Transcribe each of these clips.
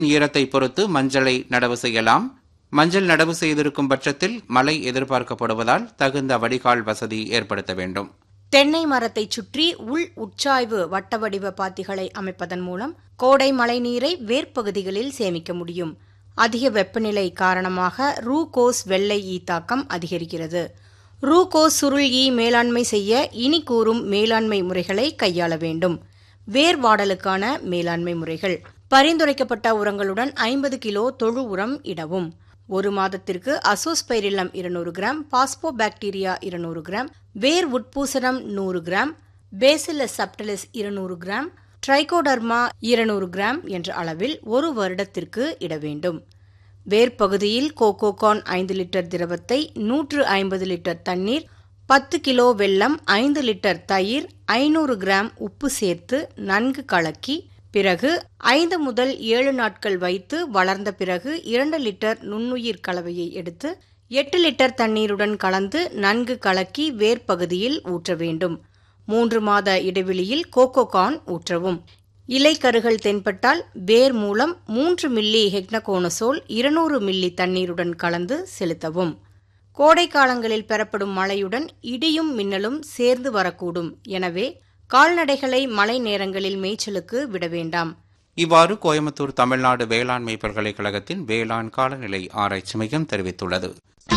ஈரத்தை பொறுத்து மஞ்சளை நடவு செய்யலாம் மஞ்சள் நடவு செய்திருக்கும் பட்சத்தில் மழை எதிர்பார்க்கப்படுவதால் தகுந்த வடிகால் வசதி ஏற்படுத்த வேண்டும் தென்னை மரத்தை சுற்றி உள் உட்சாய்வு வட்ட வடிவ பாத்திகளை அமைப்பதன் மூலம் கோடை மழைநீரை வேர்ப்பகுதிகளில் சேமிக்க முடியும் அதிக வெப்பநிலை காரணமாக ரூகோஸ் வெள்ளை ஈ தாக்கம் அதிகரிக்கிறது ரூகோஸ் சுருள் ஈ மேலாண்மை செய்ய இனி கூறும் மேலாண்மை முறைகளை கையாள வேண்டும் வேர்வாடலுக்கான மேலாண்மை முறைகள் பரிந்துரைக்கப்பட்ட உரங்களுடன் ஐம்பது கிலோ தொழு உரம் இடவும் ஒரு மாதத்திற்கு அசோஸ்பைரில்லம் இருநூறு கிராம் பாஸ்போ பாக்டீரியா இருநூறு கிராம் வேர் உட்பூசணம் நூறு கிராம் பேசிலஸ் சப்டலிஸ் இருநூறு கிராம் ட்ரைகோடர்மா இருநூறு கிராம் என்ற அளவில் ஒரு வருடத்திற்கு இட வேண்டும் வேர்ப்பகுதியில் கோகோகான் ஐந்து லிட்டர் திரவத்தை நூற்று ஐம்பது லிட்டர் தண்ணீர் பத்து கிலோ வெல்லம் ஐந்து லிட்டர் தயிர் ஐநூறு கிராம் உப்பு சேர்த்து நன்கு கலக்கி பிறகு ஐந்து முதல் ஏழு நாட்கள் வைத்து வளர்ந்த பிறகு இரண்டு லிட்டர் நுண்ணுயிர் கலவையை எடுத்து எட்டு லிட்டர் தண்ணீருடன் கலந்து நன்கு கலக்கி வேர்ப்பகுதியில் ஊற்ற வேண்டும் மூன்று மாத இடைவெளியில் கோகோகான் ஊற்றவும் இலைக்கருகள் தென்பட்டால் வேர் மூலம் மூன்று மில்லி ஹெக்னகோனசோல் இருநூறு மில்லி தண்ணீருடன் கலந்து செலுத்தவும் கோடை காலங்களில் பெறப்படும் மழையுடன் இடியும் மின்னலும் சேர்ந்து வரக்கூடும் எனவே கால்நடைகளை மழை நேரங்களில் மேய்ச்சலுக்கு விட வேண்டாம் இவ்வாறு கோயம்புத்தூர் தமிழ்நாடு வேளாண்மை பல்கலைக்கழகத்தின் வேளாண் காலநிலை ஆராய்ச்சி மையம் தெரிவித்துள்ளது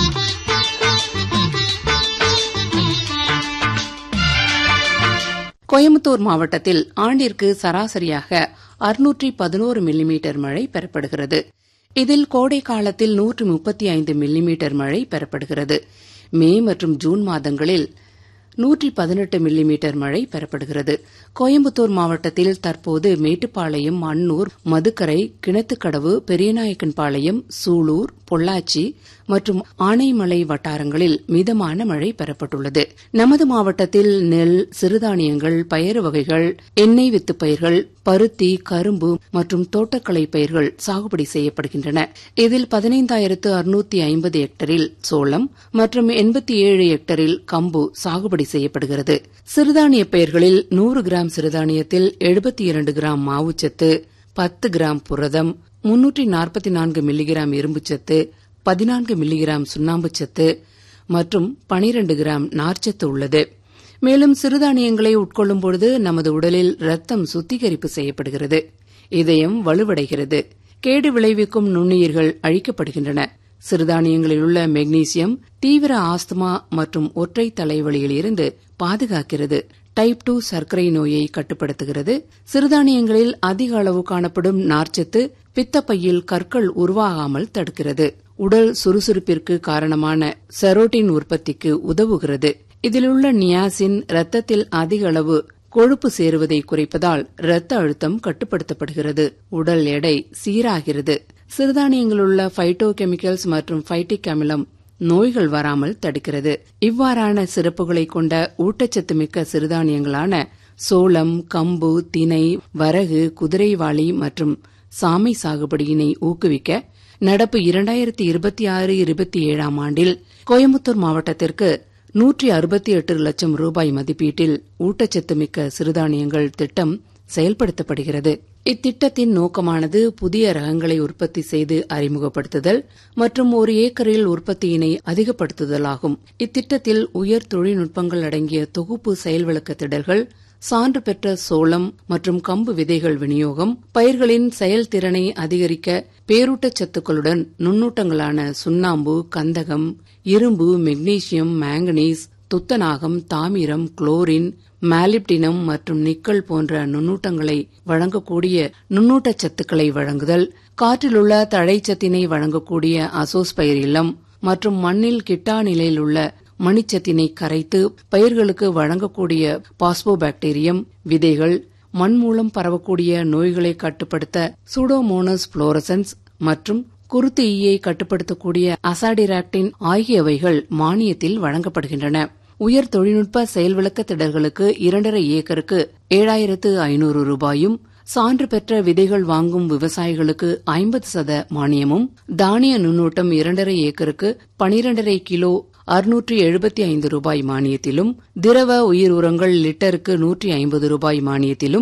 கோயம்புத்தூர் மாவட்டத்தில் ஆண்டிற்கு சராசரியாக அறுநூற்றி பதினோரு மில்லிமீட்டர் மழை பெறப்படுகிறது இதில் கோடை காலத்தில் நூற்று முப்பத்தி ஐந்து மில்லிமீட்டர் மழை பெறப்படுகிறது மே மற்றும் ஜூன் மாதங்களில் நூற்றி பதினெட்டு மில்லிமீட்டர் மழை பெறப்படுகிறது கோயம்புத்தூர் மாவட்டத்தில் தற்போது மேட்டுப்பாளையம் அன்னூர் மதுக்கரை கிணத்துக்கடவு பெரியநாயக்கன்பாளையம் சூலூர் பொள்ளாச்சி மற்றும் ஆனைமலை வட்டாரங்களில் மிதமான மழை பெறப்பட்டுள்ளது நமது மாவட்டத்தில் நெல் சிறுதானியங்கள் பயறு வகைகள் எண்ணெய் வித்து பயிர்கள் பருத்தி கரும்பு மற்றும் தோட்டக்கலை பயிர்கள் சாகுபடி செய்யப்படுகின்றன இதில் பதினைந்தாயிரத்து அறுநூத்தி ஐம்பது ஹெக்டரில் சோளம் மற்றும் எண்பத்தி ஏழு ஹெக்டரில் கம்பு சாகுபடி செய்யப்படுகிறது சிறுதானிய பயிர்களில் நூறு கிராம் சிறுதானியத்தில் எழுபத்தி இரண்டு கிராம் மாவுச்சத்து பத்து கிராம் புரதம் முன்னூற்றி நாற்பத்தி நான்கு மில்லிகிராம் இரும்புச்சத்து பதினான்கு மில்லிகிராம் சுண்ணாம்புச்சத்து மற்றும் பனிரண்டு கிராம் நார்ச்சத்து உள்ளது மேலும் சிறுதானியங்களை உட்கொள்ளும் பொழுது நமது உடலில் ரத்தம் சுத்திகரிப்பு செய்யப்படுகிறது இதயம் வலுவடைகிறது கேடு விளைவிக்கும் நுண்ணுயிர்கள் அழிக்கப்படுகின்றன சிறுதானியங்களில் உள்ள மெக்னீசியம் தீவிர ஆஸ்துமா மற்றும் ஒற்றை தலைவலியில் இருந்து பாதுகாக்கிறது டைப் டூ சர்க்கரை நோயை கட்டுப்படுத்துகிறது சிறுதானியங்களில் அதிக அளவு காணப்படும் நார்ச்சத்து பித்தப்பையில் கற்கள் உருவாகாமல் தடுக்கிறது உடல் சுறுசுறுப்பிற்கு காரணமான செரோட்டின் உற்பத்திக்கு உதவுகிறது இதிலுள்ள நியாசின் இரத்தத்தில் அதிக அளவு கொழுப்பு சேருவதை குறைப்பதால் இரத்த அழுத்தம் கட்டுப்படுத்தப்படுகிறது உடல் எடை சீராகிறது சிறுதானியங்களுள்ள பைட்டோ கெமிக்கல்ஸ் மற்றும் ஃபைட்டிக் அமிலம் நோய்கள் வராமல் தடுக்கிறது இவ்வாறான சிறப்புகளை கொண்ட ஊட்டச்சத்து மிக்க சிறுதானியங்களான சோளம் கம்பு தினை வரகு குதிரைவாளி மற்றும் சாமை சாகுபடியினை ஊக்குவிக்க நடப்பு இரண்டாயிரத்தி இருபத்தி ஆறு இருபத்தி ஏழாம் ஆண்டில் கோயம்புத்தூர் மாவட்டத்திற்கு நூற்றி அறுபத்தி எட்டு லட்சம் ரூபாய் மதிப்பீட்டில் ஊட்டச்சத்து மிக்க சிறுதானியங்கள் திட்டம் செயல்படுத்தப்படுகிறது இத்திட்டத்தின் நோக்கமானது புதிய ரகங்களை உற்பத்தி செய்து அறிமுகப்படுத்துதல் மற்றும் ஒரு ஏக்கரில் உற்பத்தியினை அதிகப்படுத்துதலாகும் இத்திட்டத்தில் உயர் தொழில்நுட்பங்கள் அடங்கிய தொகுப்பு செயல் விளக்க திடல்கள் சான்று பெற்ற சோளம் மற்றும் கம்பு விதைகள் விநியோகம் பயிர்களின் செயல்திறனை அதிகரிக்க பேரூட்டச்சத்துக்களுடன் நுண்ணூட்டங்களான சுண்ணாம்பு கந்தகம் இரும்பு மெக்னீசியம் மாங்கனீஸ் துத்தநாகம் தாமிரம் குளோரின் மாலிப்டினம் மற்றும் நிக்கல் போன்ற நுண்ணூட்டங்களை வழங்கக்கூடிய நுண்ணூட்டச் சத்துக்களை வழங்குதல் காற்றிலுள்ள தழைச்சத்தினை வழங்கக்கூடிய அசோஸ்பயிர் இல்லம் மற்றும் மண்ணில் கிட்டா நிலையில் உள்ள மணிச்சத்தினை கரைத்து பயிர்களுக்கு வழங்கக்கூடிய பாஸ்போபாக்டீரியம் விதைகள் மண் மூலம் பரவக்கூடிய நோய்களை கட்டுப்படுத்த சூடோமோனஸ் புளோரசன்ஸ் மற்றும் குருத்து ஈயை கட்டுப்படுத்தக்கூடிய அசாடிராக்டின் ஆகியவைகள் மானியத்தில் வழங்கப்படுகின்றன உயர் தொழில்நுட்ப செயல்விளக்க திடல்களுக்கு இரண்டரை ஏக்கருக்கு ஏழாயிரத்து ஐநூறு ரூபாயும் சான்று பெற்ற விதைகள் வாங்கும் விவசாயிகளுக்கு ஐம்பது சத மானியமும் தானிய நுண்ணூட்டம் இரண்டரை ஏக்கருக்கு பனிரெண்டரை கிலோ அறுநூற்றி எழுபத்தி ஐந்து ரூபாய் மானியத்திலும் திரவ உயிர் உரங்கள் லிட்டருக்கு நூற்றி ஐம்பது ரூபாய் மானியத்திலும்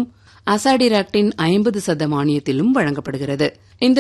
அசாடிராக்டின் ஐம்பது சத மானியத்திலும் வழங்கப்படுகிறது இந்த